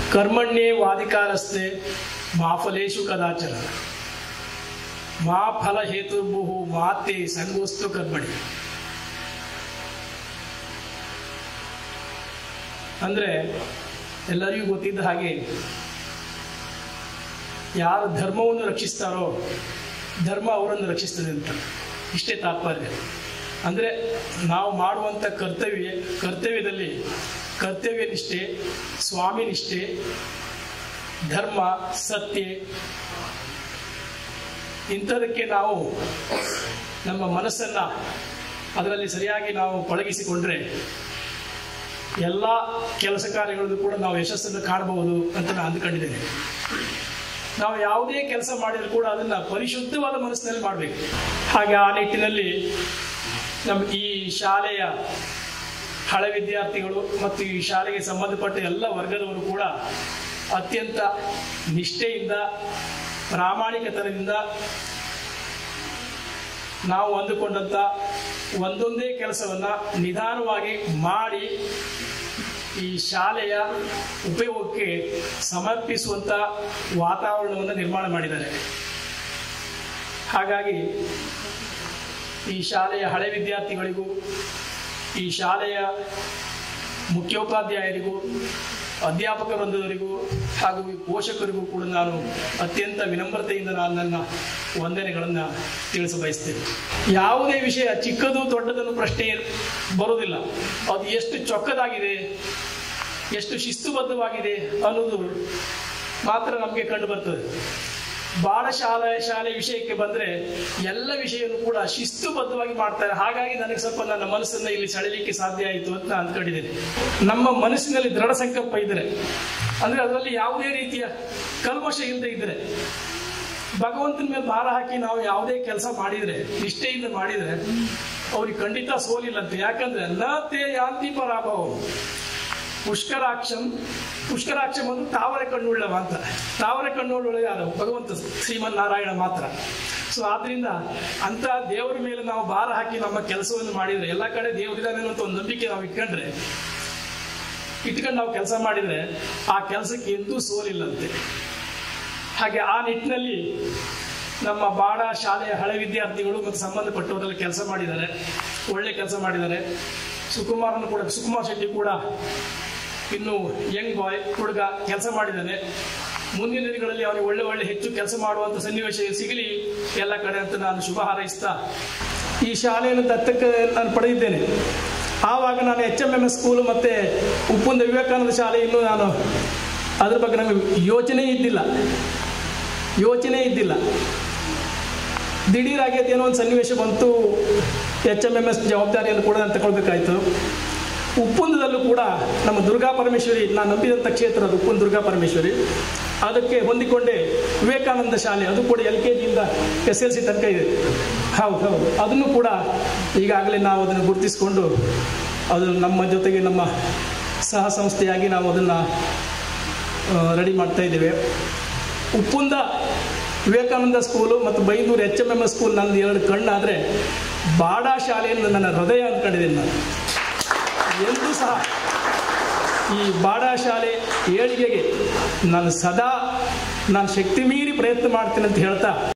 ಕರ್ಮಣ್ಯೇ ವಾದಿಕಾರಸ್ತೆ ಮಾಫಲೇಶು ಕದಾಚನ ಮಾ ಫಲ ಹೇತುರ್ಭು ಮಾತೆ ಸಂಗೋಸ್ತು ಕರ್ಮಣಿ ಅಂದ್ರೆ ಎಲ್ಲರಿಗೂ ಗೊತ್ತಿದ್ದ ಹಾಗೆ ಯಾರು ಧರ್ಮವನ್ನು ರಕ್ಷಿಸ್ತಾರೋ ಧರ್ಮ ಅವರನ್ನು ರಕ್ಷಿಸ್ತದೆ ಅಂತ ಇಷ್ಟೇ ತಾತ್ಪರ್ಯ ಅಂದರೆ ನಾವು ಮಾಡುವಂಥ ಕರ್ತವ್ಯ ಕರ್ತವ್ಯದಲ್ಲಿ ಕರ್ತವ್ಯ ನಿಷ್ಠೆ ಸ್ವಾಮಿ ನಿಷ್ಠೆ ಧರ್ಮ ಸತ್ಯ ಇಂಥದಕ್ಕೆ ನಾವು ನಮ್ಮ ಮನಸ್ಸನ್ನು ಅದರಲ್ಲಿ ಸರಿಯಾಗಿ ನಾವು ಪಳಗಿಸಿಕೊಂಡ್ರೆ ಎಲ್ಲ ಕೆಲಸ ಕಾರ್ಯಗಳಲ್ಲೂ ಕೂಡ ನಾವು ಯಶಸ್ಸನ್ನು ಕಾಣಬಹುದು ಅಂತ ನಾನು ಅಂದ್ಕೊಂಡಿದ್ದೇನೆ ನಾವು ಯಾವುದೇ ಕೆಲಸ ಮಾಡಿದ್ರು ಕೂಡ ಅದನ್ನ ಪರಿಶುದ್ಧವಾದ ಮನಸ್ಸಿನಲ್ಲಿ ಮಾಡಬೇಕು ಹಾಗೆ ಆ ನಿಟ್ಟಿನಲ್ಲಿ ನಮ್ಮ ಈ ಶಾಲೆಯ ಹಳೆ ವಿದ್ಯಾರ್ಥಿಗಳು ಮತ್ತು ಈ ಶಾಲೆಗೆ ಸಂಬಂಧಪಟ್ಟ ಎಲ್ಲ ವರ್ಗದವರು ಕೂಡ ಅತ್ಯಂತ ನಿಷ್ಠೆಯಿಂದ ಪ್ರಾಮಾಣಿಕತನದಿಂದ ನಾವು ಅಂದುಕೊಂಡಂತ ಒಂದೊಂದೇ ಕೆಲಸವನ್ನ ನಿಧಾನವಾಗಿ ಮಾಡಿ ಈ ಶಾಲೆಯ ಉಪಯೋಗಕ್ಕೆ ಸಮರ್ಪಿಸುವಂತ ವಾತಾವರಣವನ್ನು ನಿರ್ಮಾಣ ಮಾಡಿದ್ದಾರೆ ಹಾಗಾಗಿ ಈ ಶಾಲೆಯ ಹಳೆ ವಿದ್ಯಾರ್ಥಿಗಳಿಗೂ ಈ ಶಾಲೆಯ ಮುಖ್ಯೋಪಾಧ್ಯಾಯರಿಗೂ ಅಧ್ಯಾಪಕ ವೃಂದದವರಿಗೂ ಹಾಗೂ ಈ ಪೋಷಕರಿಗೂ ಕೂಡ ನಾನು ಅತ್ಯಂತ ವಿನಮ್ರತೆಯಿಂದ ನಾನು ನನ್ನ ವಂದನೆಗಳನ್ನು ತಿಳಿಸ ಬಯಸ್ತೇನೆ ಯಾವುದೇ ವಿಷಯ ಚಿಕ್ಕದು ದೊಡ್ಡದನ್ನು ಪ್ರಶ್ನೆ ಬರುವುದಿಲ್ಲ ಅದು ಎಷ್ಟು ಚೊಕ್ಕದಾಗಿದೆ ಎಷ್ಟು ಶಿಸ್ತುಬದ್ಧವಾಗಿದೆ ಅನ್ನೋದು ಮಾತ್ರ ನಮಗೆ ಕಂಡು ಬರ್ತದೆ ಬಾಳ ಶಾಲೆ ಶಾಲೆ ವಿಷಯಕ್ಕೆ ಬಂದ್ರೆ ಎಲ್ಲ ವಿಷಯವನ್ನು ಕೂಡ ಶಿಸ್ತುಬದ್ಧವಾಗಿ ಮಾಡ್ತಾರೆ ಹಾಗಾಗಿ ನನಗೆ ಸ್ವಲ್ಪ ನನ್ನ ಮನಸ್ಸನ್ನ ಇಲ್ಲಿ ಸೆಳೆಯಲಿಕ್ಕೆ ಸಾಧ್ಯ ಆಯಿತು ಅಂತ ನಾನು ಅಂದ್ಕೊಂಡಿದ್ದೇನೆ ನಮ್ಮ ಮನಸ್ಸಿನಲ್ಲಿ ದೃಢ ಸಂಕಲ್ಪ ಇದ್ರೆ ಅಂದ್ರೆ ಅದರಲ್ಲಿ ಯಾವುದೇ ರೀತಿಯ ಕಲ್ಮಶ ಇಲ್ಲದೆ ಇದ್ರೆ ಭಗವಂತನ ಮೇಲೆ ಭಾರ ಹಾಕಿ ನಾವು ಯಾವುದೇ ಕೆಲಸ ಮಾಡಿದ್ರೆ ನಿಷ್ಠೆಯಿಂದ ಮಾಡಿದ್ರೆ ಅವ್ರಿಗೆ ಖಂಡಿತ ಸೋಲಿಲ್ಲಂತೆ ಯಾಕಂದ್ರೆ ನ ತೇ ಯಾಂತಿ ಪರಾಭವ ಪುಷ್ಕರಾಕ್ಷಂ ಪುಷ್ಕರಾಕ್ಷಂ ಅಂದ್ರೆ ತಾವರೆ ಕಣ್ಣುಳ್ಳವ ಅಂತ ತಾವರೆ ಕಣ್ಣುಳ್ಳ ಯಾರು ಭಗವಂತ ಶ್ರೀಮನ್ ನಾರಾಯಣ ಮಾತ್ರ ಸೊ ಆದ್ರಿಂದ ಅಂತ ದೇವರ ಮೇಲೆ ನಾವು ಭಾರ ಹಾಕಿ ನಮ್ಮ ಕೆಲಸವನ್ನು ಮಾಡಿದ್ರೆ ಎಲ್ಲ ಕಡೆ ದೇವರಿದ್ದಾನೆ ಅಂತ ಒಂದು ನಂಬಿಕೆ ನಾವು ಇಟ್ಕೊಂಡ್ರೆ ಇಟ್ಕೊಂಡು ನಾವು ಕೆಲಸ ಮಾಡಿದ್ರೆ ಆ ಕೆಲಸಕ್ಕೆ ಎಂದೂ ಸೋಲಿಲ್ಲಂತೆ ಹಾಗೆ ಆ ನಿಟ್ಟಿನಲ್ಲಿ ನಮ್ಮ ಬಾಡ ಶಾಲೆಯ ಹಳೆ ವಿದ್ಯಾರ್ಥಿಗಳು ಮತ್ತು ಸಂಬಂಧಪಟ್ಟವರೆಲ್ಲ ಕೆಲಸ ಮಾಡಿದ್ದಾರೆ ಒಳ್ಳೆ ಕೆಲಸ ಮಾಡಿದ್ದಾರೆ ಸುಕುಮಾರನು ಕೂಡ ಸುಕುಮಾರ್ ಶೆಟ್ಟಿ ಕೂಡ ಇನ್ನು ಯಂಗ್ ಬಾಯ್ ಹುಡುಗ ಕೆಲಸ ಮಾಡಿದ್ದಾನೆ ಮುಂದಿನ ದಿನಗಳಲ್ಲಿ ಅವನಿಗೆ ಒಳ್ಳೆ ಒಳ್ಳೆ ಹೆಚ್ಚು ಕೆಲಸ ಮಾಡುವಂತ ಸನ್ನಿವೇಶ ಸಿಗಲಿ ಎಲ್ಲ ಕಡೆ ಅಂತ ನಾನು ಶುಭ ಹಾರೈಸ್ತಾ ಈ ಶಾಲೆಯನ್ನು ದತ್ತಕ್ಕೆ ನಾನು ಪಡೆದಿದ್ದೇನೆ ಆವಾಗ ನಾನು H M M S school ಮತ್ತು ಉಪ್ಪುಂದ ವಿವೇಕಾನಂದ ಶಾಲೆ ಇನ್ನೂ ನಾನು ಅದ್ರ ಬಗ್ಗೆ ನಮಗೆ ಯೋಚನೆ ಇದ್ದಿಲ್ಲ ಯೋಚನೆ ಇದ್ದಿಲ್ಲ ದಿಢೀರಾಗಿ ಅದೇನೋ ಒಂದು ಸನ್ನಿವೇಶ ಬಂತು ಎಚ್ ಎಮ್ ಎಮ್ ಎಸ್ ಜವಾಬ್ದಾರಿಯನ್ನು ಕೂಡ ನಾನು ತಗೊಳ್ಬೇಕಾಯ್ತು ಉಪ್ಪುಂದದಲ್ಲೂ ಕೂಡ ನಮ್ಮ ದುರ್ಗಾ ಪರಮೇಶ್ವರಿ ನಾನು ನಂಬಿದಂಥ ಕ್ಷೇತ್ರ ಅದು ಉಪ್ಪುಂದ ದುರ್ಗಾ ಪರಮೇಶ್ವರಿ ಅದಕ್ಕೆ ಹೊಂದಿಕೊಂಡೆ ವಿವೇಕಾನಂದ ಶಾಲೆ ಅದು ಕೂಡ ಎಲ್ ಕೆ ಜಿಯಿಂದ ಎಸ್ ಎಲ್ ಸಿ ತನಕ ಇದೆ ಹೌದು ಹೌದು ಅದನ್ನು ಕೂಡ ಈಗಾಗಲೇ ನಾವು ಅದನ್ನು ಗುರುತಿಸಿಕೊಂಡು ಅದು ನಮ್ಮ ಜೊತೆಗೆ ನಮ್ಮ ಸಹ ಸಂಸ್ಥೆಯಾಗಿ ನಾವು ಅದನ್ನು ರೆಡಿ ಮಾಡ್ತಾ ಇದ್ದೇವೆ ಉಪ್ಪುಂದ ವಿವೇಕಾನಂದ ಸ್ಕೂಲು ಮತ್ತು Byndoor H M M S school ನಂದು ಎರಡು ಕಣ್ಣಾದರೆ ಬಾಡಾ ಶಾಲೆಯನ್ನು ನನ್ನ ಹೃದಯ ಅಂದ್ಕೊಂಡಿದ್ದೀನಿ ನಾನು ಎಂದೂ ಸಹ ಈ ಬಾಡಾ ಶಾಲೆ ಏಳಿಗೆಗೆ ನಾನು ಸದಾ ನಾನು ಶಕ್ತಿ ಮೀರಿ ಪ್ರಯತ್ನ ಮಾಡ್ತೀನಿ ಅಂತ ಹೇಳ್ತಾ